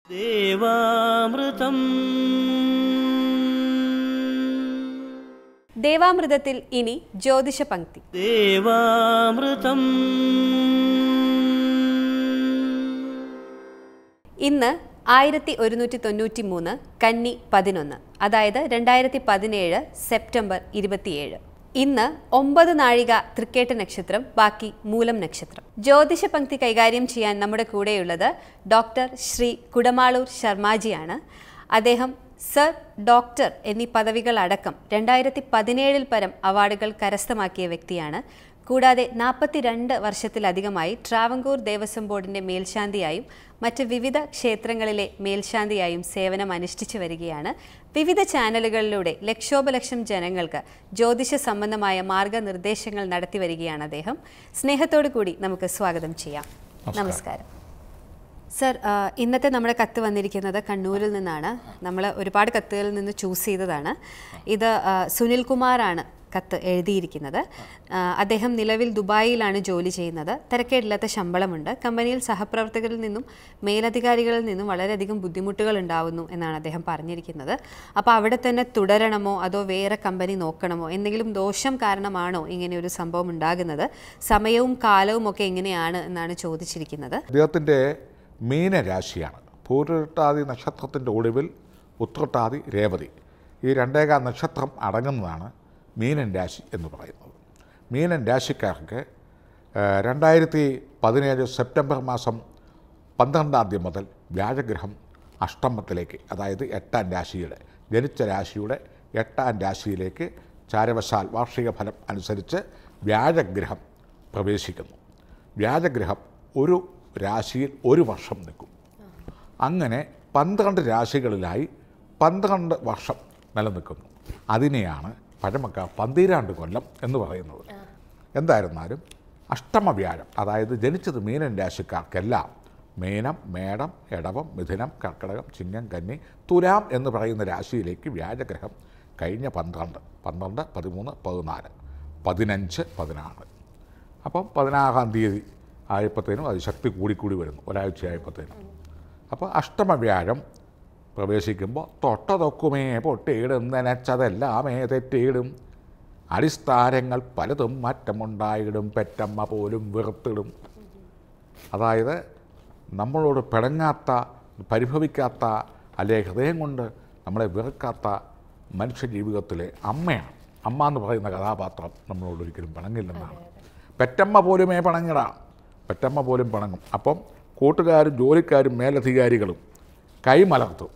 ദേവാമൃതം ദേവാമൃതത്തിൽ ഇനി ജ്യോതിഷ പങ്ക്തി ദേവാമൃതം ഇന്ന് ആയിരത്തി ഒരുന്നൂറ്റി തൊണ്ണൂറ്റി മൂന്ന് കന്നി പതിനൊന്ന് അതായത് രണ്ടായിരത്തി പതിനേഴ് സെപ്റ്റംബർ ഇരുപത്തിയേഴ് ഇന്ന് ഒമ്പത് നാഴിക തൃക്കേട്ട് നക്ഷത്രം ബാക്കി മൂലം നക്ഷത്രം ജ്യോതിഷ പങ്ക്തി കൈകാര്യം ചെയ്യാൻ നമ്മുടെ കൂടെയുള്ളത് ഡോക്ടർ ശ്രീ കുടമാളൂർ ശർമാജിയാണ് അദ്ദേഹം സർ ഡോക്ടർ എന്നീ പദവികൾ അടക്കം രണ്ടായിരത്തി പതിനേഴിൽ പരം അവാർഡുകൾ കരസ്ഥമാക്കിയ വ്യക്തിയാണ് കൂടാതെ നാൽപ്പത്തിരണ്ട് വർഷത്തിലധികമായി ട്രാവങ്കൂർ ദേവസ്വം ബോർഡിന്റെ മേൽശാന്തിയായും മറ്റ് വിവിധ ക്ഷേത്രങ്ങളിലെ മേൽശാന്തിയായും സേവനം അനുഷ്ഠിച്ചു വരികയാണ് വിവിധ ചാനലുകളിലൂടെ ലക്ഷോപലക്ഷം ജനങ്ങൾക്ക് ജ്യോതിഷ സംബന്ധമായ മാർഗനിർദ്ദേശങ്ങൾ നടത്തി വരികയാണ് അദ്ദേഹം സ്നേഹത്തോടു കൂടി നമുക്ക് സ്വാഗതം ചെയ്യാം നമസ്കാരം സർ ആ, ഇന്നത്തെ നമ്മുടെ കത്ത് വന്നിരിക്കുന്നത് കണ്ണൂരിൽ നിന്നാണ് നമ്മൾ ഒരുപാട് കത്തുകളിൽ നിന്ന് ചൂസ് ചെയ്തതാണ് ഇത് ആ, സുനിൽ കുമാറാണ് കത്ത് എഴുതിയിരിക്കുന്നത് ആ, അദ്ദേഹം നിലവിൽ ദുബായിലാണ് ജോലി ചെയ്യുന്നത് തിരക്കേടില്ലാത്ത ശമ്പളമുണ്ട് കമ്പനിയിൽ സഹപ്രവർത്തകരിൽ നിന്നും മേലധികാരികളിൽ നിന്നും വളരെയധികം ബുദ്ധിമുട്ടുകൾ ഉണ്ടാവുന്നു എന്നാണ് അദ്ദേഹം പറഞ്ഞിരിക്കുന്നത് അപ്പോൾ അവിടെ തന്നെ തുടരണമോ അതോ വേറെ കമ്പനി നോക്കണമോ എന്തെങ്കിലും ദോഷം കാരണമാണോ ഇങ്ങനെ ഒരു സംഭവം ഉണ്ടാകുന്നത് സമയവും കാലവും ഒക്കെ എങ്ങനെയാണ് എന്നാണ് ചോദിച്ചിരിക്കുന്നത് അദ്ദേഹത്തിൻ്റെ മീനരാശിയാണ് പൂരുട്ടാതി നക്ഷത്രത്തിൻ്റെ ഒടുവിൽ ഉത്രട്ടാതി രേവതി ഈ രണ്ടേകാൽ നക്ഷത്രം അടങ്ങുന്നതാണ് മീനൻ രാശി എന്ന് പറയുന്നത് മീനൻ രാശിക്കാർക്ക് ഏഹ്, രണ്ടായിരത്തി പതിനേഴ് സെപ്റ്റംബർ മാസം പന്ത്രണ്ടാം തീയതി മുതൽ വ്യാഴഗ്രഹം അഷ്ടമത്തിലേക്ക് അതായത് എട്ടാം രാശിയുടെ ജനിച്ച രാശിയുടെ എട്ടാം രാശിയിലേക്ക് ചാരവശാൽ വാർഷിക ഫലം അനുസരിച്ച് വ്യാഴഗ്രഹം പ്രവേശിക്കുന്നു വ്യാഴഗ്രഹം ഒരു രാശിയിൽ ഒരു വർഷം നിൽക്കും അങ്ങനെ പന്ത്രണ്ട് രാശികളിലായി പന്ത്രണ്ട് വർഷം നിലനിൽക്കുന്നു അതിനെയാണ് പഴമക്കാർ പന്തീരാണ്ട് കൊല്ലം എന്ന് പറയുന്നത് എന്തായിരുന്നാലും അഷ്ടമ വ്യാഴം അതായത് ജനിച്ചത് മീനൻ രാശിക്കാർക്കെല്ലാം മീനം മേടം എടവം മിഥുനം കർക്കിടകം ചിങ്ങം കന്നി തുലാം എന്ന് പറയുന്ന രാശിയിലേക്ക് വ്യാഴഗ്രഹം കഴിഞ്ഞ പന്ത്രണ്ട് പന്ത്രണ്ട് പതിമൂന്ന് പതിനാല് പതിനഞ്ച് പതിനാറ് അപ്പം പതിനാറാം തീയതി ആയപ്പോഴത്തേനും അത് ശക്തി കൂടിക്കൂടി വരുന്നു ഒരാഴ്ച ആയപ്പോഴത്തേനും അപ്പോൾ അഷ്ടമ വ്യാഴം പ്രവേശിക്കുമ്പോൾ തൊട്ടതൊക്കുമേ പൊട്ടിയിടും നനച്ചതെല്ലാമേ തെറ്റിയിടും അടിസ്ഥാനങ്ങൾ പലതും മാറ്റമുണ്ടായിടും പെറ്റമ്മ പോലും വെറുത്തിടും അതായത് നമ്മളോട് പിടങ്ങാത്ത പരിഭവിക്കാത്ത അല്ലെ ഹൃദയം കൊണ്ട് നമ്മളെ വെറുക്കാത്ത മനുഷ്യ ജീവിതത്തിലെ അമ്മയാണ് അമ്മ എന്ന് പറയുന്ന കഥാപാത്രം നമ്മളോട് ഒരിക്കലും പിണങ്ങില്ലെന്നാണ് പെറ്റമ്മ പോലുമേ പിണങ്ങിടാം പെറ്റമ്മ പോലും പിണങ്ങും അപ്പം കൂട്ടുകാരും ജോലിക്കാരും മേലധികാരികളും കൈമലർത്തും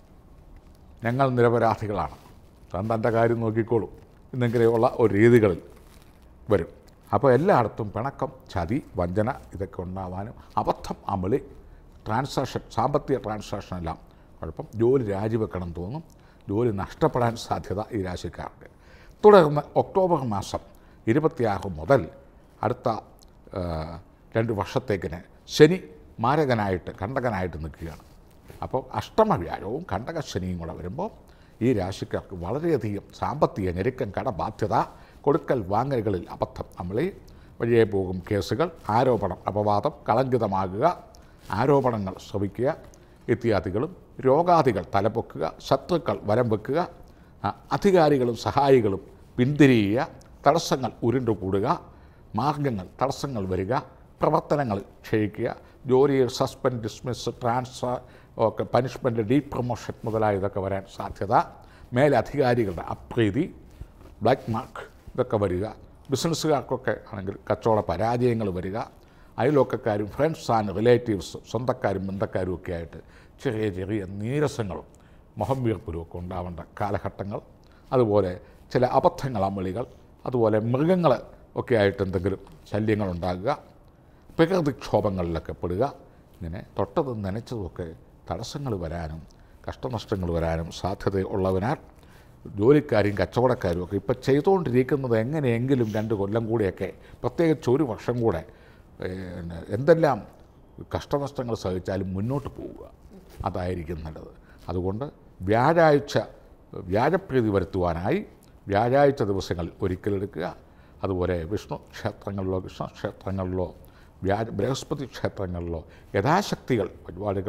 ഞങ്ങൾ നിരപരാധികളാണ് താൻ തൻ്റെ കാര്യം നോക്കിക്കോളും എന്നിങ്ങനെയുള്ള ഒരു രീതികളിൽ വരും അപ്പോൾ എല്ലായിടത്തും പിണക്കം ചതി വഞ്ചന ഇതൊക്കെ ഉണ്ടാവാനും അബദ്ധം അമളി ട്രാൻസാക്ഷൻ സാമ്പത്തിക ട്രാൻസാക്ഷൻ എല്ലാം കുഴപ്പം ജോലി രാജിവെക്കണം തോന്നും ജോലി നഷ്ടപ്പെടാൻ സാധ്യത ഈ രാശിക്കാർക്ക് തുടർന്ന് ഒക്ടോബർ മാസം ഇരുപത്തിയാറ് മുതൽ അടുത്ത ആ, രണ്ട് വർഷത്തേക്കിന് ശനി മാരകനായിട്ട് കണ്ടകനായിട്ട് നിൽക്കുകയാണ് അപ്പോൾ അഷ്ടമ വ്യാഴവും കണ്ടക ശനിയും കൂടെ വരുമ്പോൾ ഈ രാശിക്കാർക്ക് വളരെയധികം സാമ്പത്തിക ഞെരുക്കം കടബാധ്യത കൊടുക്കൽ വാങ്ങലുകളിൽ അബദ്ധം നമ്മളീ വഴിയെ പോകും കേസുകൾ ആരോപണം അപവാദം കളങ്കിതമാകുക ആരോപണങ്ങൾ ശ്രവിക്കുക ഇത്യാദികളും രോഗാദികൾ തലപൊക്കുക ശത്രുക്കൾ വരം വെക്കുക ആ, അധികാരികളും സഹായികളും പിന്തിരിയുക തടസ്സങ്ങൾ ഉരുണ്ടുകൂടുക മാർഗങ്ങൾ തടസ്സങ്ങൾ വരിക പ്രവർത്തനങ്ങൾ ക്ഷയിക്കുക ജോലിയിൽ സസ്പെൻഡ് ഡിസ്മിസ് ട്രാൻസ്ഫർ ഒക്കെ പനിഷ്മെൻറ്റ് ഡീ പ്രൊമോഷൻ മുതലായതൊക്കെ വരാൻ സാധ്യത മേലധികാരികളുടെ അപ്രീതി ബ്ലാക്ക് മാർക്ക് ഇതൊക്കെ വരിക ബിസിനസ്സുകാർക്കൊക്കെ ആണെങ്കിൽ കച്ചവട പരാജയങ്ങൾ വരിക അയൽവക്കക്കാരും ഫ്രണ്ട്സ് ആൻഡ് റിലേറ്റീവ്സ് സ്വന്തക്കാരും ബന്ധക്കാരും ഒക്കെ ആയിട്ട് ചെറിയ ചെറിയ നീരസങ്ങളും മുഖം വീർപ്പലും ഒക്കെ ഉണ്ടാവേണ്ട കാലഘട്ടങ്ങൾ അതുപോലെ ചില അബദ്ധങ്ങൾ അമളികൾ അതുപോലെ മൃഗങ്ങൾ ഒക്കെ ആയിട്ട് എന്തെങ്കിലും ശല്യങ്ങളുണ്ടാകുക പ്രകൃതിക്ഷോഭങ്ങളിലൊക്കെ പെടുക ഇങ്ങനെ തൊട്ടതും നനച്ചതുമൊക്കെ തടസ്സങ്ങൾ വരാനും കഷ്ടനഷ്ടങ്ങൾ വരാനും സാധ്യത ഉള്ളതിനാൽ ജോലിക്കാരും കച്ചവടക്കാരും ഒക്കെ ഇപ്പോൾ ചെയ്തുകൊണ്ടിരിക്കുന്നത് എങ്ങനെയെങ്കിലും രണ്ട് കൊല്ലം കൂടിയൊക്കെ പ്രത്യേകിച്ച് ഒരു വർഷം കൂടെ പിന്നെ എന്തെല്ലാം കഷ്ടനഷ്ടങ്ങൾ സഹിച്ചാലും മുന്നോട്ട് പോവുക അതായിരിക്കും നല്ലത് അതുകൊണ്ട് വ്യാഴാഴ്ച വ്യാഴപ്രീതി വരുത്തുവാനായി വ്യാഴാഴ്ച ദിവസങ്ങൾ ഒരിക്കലെടുക്കുക അതുപോലെ വിഷ്ണു ക്ഷേത്രങ്ങളിലോ കൃഷ്ണ ക്ഷേത്രങ്ങളിലോ വ്യാഴ ബൃഹസ്പതി ക്ഷേത്രങ്ങളിലോ യഥാശക്തികൾ പരിപാടികൾ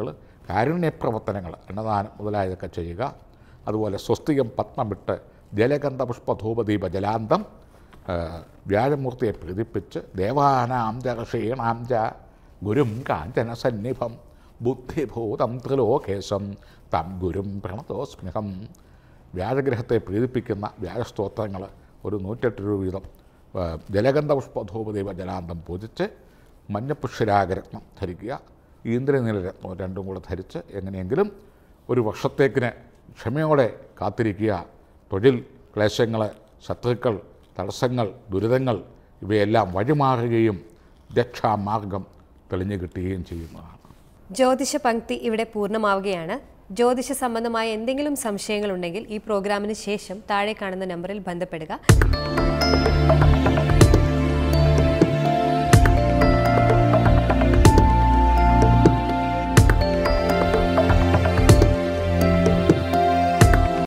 കാരുണ്യപ്രവർത്തനങ്ങൾ അന്നദാനം മുതലായതൊക്കെ ചെയ്യുക അതുപോലെ സ്വസ്തികം പത്മമിട്ട് ജലഗന്ധ പുഷ്പധൂപദീപ ജലാന്തം ആ, വ്യാഴമൂർത്തിയെ പ്രീതിപ്പിച്ച് ദേവാനാം ച ഋഷീണാം ച ഗുരും കാഞ്ചന സന്നിഭം ബുദ്ധിഭൂതം ത്രിലോകേശം തം ഗുരും പ്രണതോസ്മ്യഹം വ്യാഴഗ്രഹത്തെ പ്രീതിപ്പിക്കുന്ന വ്യാഴസ്തോത്രങ്ങൾ ഒരു നൂറ്റെട്ട് രൂപ വീതം ആ, ജലഗന്ധ പുഷ്പധൂപദീപ ജലാന്തം പൂജിച്ച് മഞ്ഞപ്പുഷ്യരാഗരത്നം ധരിക്കുക ഈന്ദ്രനീല രത്നം രണ്ടും കൂടെ ധരിച്ച് എങ്ങനെയെങ്കിലും ഒരു വർഷത്തേക്കിന് ക്ഷമയോടെ കാത്തിരിക്കുക തൊഴിൽ ക്ലേശങ്ങൾ ശത്രുക്കൾ തടസ്സങ്ങൾ ദുരിതങ്ങൾ ഇവയെല്ലാം വഴിമാറുകയും രക്ഷാമാർഗം തെളിഞ്ഞു കിട്ടുകയും ചെയ്യുന്നതാണ് ജ്യോതിഷ പങ്ക്തി ഇവിടെ പൂർണ്ണമാവുകയാണ് ജ്യോതിഷ സംബന്ധമായ എന്തെങ്കിലും സംശയങ്ങളുണ്ടെങ്കിൽ ഈ പ്രോഗ്രാമിന് ശേഷം താഴെ കാണുന്ന നമ്പറിൽ ബന്ധപ്പെടുക